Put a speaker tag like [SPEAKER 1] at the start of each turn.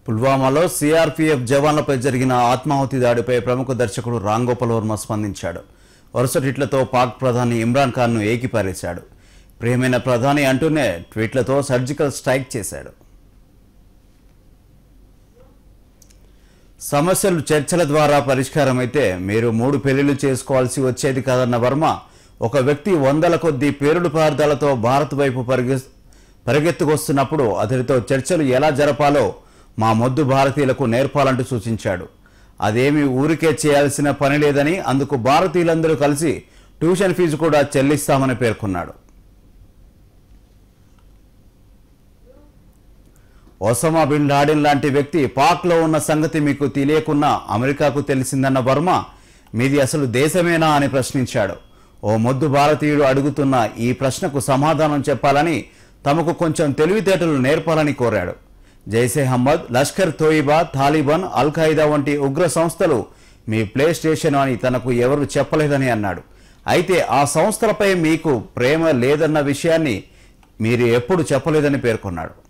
[SPEAKER 1] పుల్వామాలో CRPF జవాన్లపై జరిగిన ఆత్మాహుతి దాడిపై ప్రముఖ దర్శకుడు రామ్ గోపాల్ వర్మ స్పందించాడు వరుస ట్వీట్లతో పాక్ ప్రధాని ఇమ్రాన్ ఖాన్ను ఏకిపారేశాడు ప్రియమైన ప్రధాని అంటూనే ట్వీట్లతో సర్జికల్ స్ట్రైక్ చేశాడు సమస్యలు చర్చల ద్వారా పరిష్కారమైతే మీరు మూడు పెళ్లిళ్లు చేసుకోవాల్సి వచ్చేది కాదన్న వర్మ ఒక వ్యక్తి వందల కొద్దీ పేరుడు పదార్థాలతో భారత్ వైపు పరిగె పరిగెత్తుకొస్తున్నప్పుడు అతడితో చర్చలు ఎలా జరపాలో మా మొద్దు భారతీయులకు నేర్పాలంటూ సూచించాడు అదేమి ఊరికే చేయాల్సిన పని లేదని అందుకు భారతీయులందరూ కలిసి ట్యూషన్ ఫీజు కూడా చెల్లిస్తామని పేర్కొన్నాడు ఒసామా బిన్ లాడెన్ లాంటి వ్యక్తి పాక్లో ఉన్న సంగతి మీకు తెలియకున్నా అమెరికాకు తెలిసిందన్న వర్మ మీది అసలు దేశమేనా అని ప్రశ్నించాడు ఓ మొద్దు భారతీయుడు అడుగుతున్న ఈ ప్రశ్నకు సమాధానం చెప్పాలని తమకు కొంచెం తెలివితేటలు నేర్పాలని కోరాడు జైసే హమ్మద్ లష్కర్ తోయిబా తాలిబాన్ అల్ ఖైదా వంటి ఉగ్ర సంస్థలు మీ ప్లే స్టేషన్ అని తనకు ఎవరు చెప్పలేదని అన్నాడు అయితే ఆ సంస్థలపై మీకు ప్రేమ లేదన్న విషయాన్ని మీరు ఎప్పుడు చెప్పలేదని పేర్కొన్నాడు